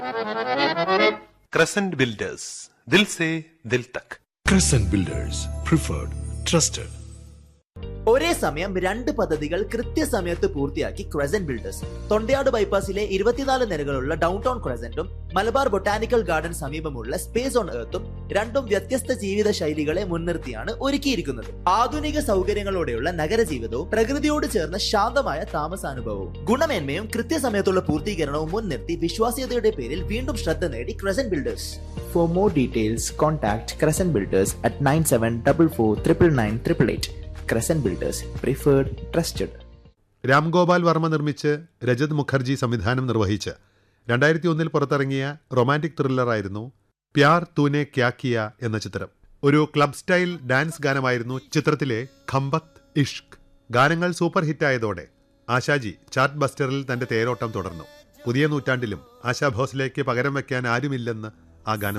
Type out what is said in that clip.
Crescent Builders. Dil se dil tak. Crescent Builders, preferred, trusted. ഒരേ സമയം രണ്ട് പദ്ധതികൾ കൃത്യസമയത്ത് പൂർത്തിയാക്കി ക്രസന്റ് ബിൽഡേഴ്സ് തൊണ്ടയാട് ബൈപ്പാസിലെ ഇരുപത്തിനാല് നിലകളുള്ള ഡൗൺ ടൗൺ ക്രസന്റും മലബാർ ബൊട്ടാനിക്കൽ ഗാർഡൻ സമീപമുള്ള സ്പേസ് ഓൺ എർത്തും രണ്ടും വ്യത്യസ്ത ജീവിത ശൈലികളെ മുൻനിർത്തിയാണ് ഒരുക്കിയിരിക്കുന്നത് ആധുനിക സൗകര്യങ്ങളോടെയുള്ള നഗരജീവിതവും പ്രകൃതിയോട് ചേർന്ന ശാന്തമായ താമസാനുഭവവും ഗുണമേന്മയും കൃത്യസമയത്തുള്ള പൂർത്തീകരണവും മുൻനിർത്തി വിശ്വാസ്യതയുടെ പേരിൽ വീണ്ടും ശ്രദ്ധ നേടി crescent builders for more details contact crescent builders at nine seven double four triple nine triple eight crescent builders preferred trusted Ramgopal Varma നിർമ്മിച്ച് രജത് മുഖർജി സംവിധാനം നിർവഹിച്ച് രണ്ടായിരത്തി ഒന്നിൽ പുറത്തിറങ്ങിയ റൊമാൻറ്റിക് ത്രില്ലറായിരുന്നു പ്യാർ തൂനെ ക്യാ കിയ എന്ന ചിത്രം ഒരു ക്ലബ് സ്റ്റൈൽ ഡാൻസ് ഗാനമായിരുന്നു ചിത്രത്തിലെ ഖമ്പത്ത് ഇഷ്ക് ഗാനങ്ങൾ സൂപ്പർ ഹിറ്റായതോടെ ആശാജി ചാർട്ട് ബസ്റ്ററിൽ തന്റെ തേരോട്ടം തുടർന്നു പുതിയ നൂറ്റാണ്ടിലും ആശാ ഭോസ്ലേക്ക് പകരം വയ്ക്കാൻ ആരുമില്ലെന്ന് ആ ഗാനം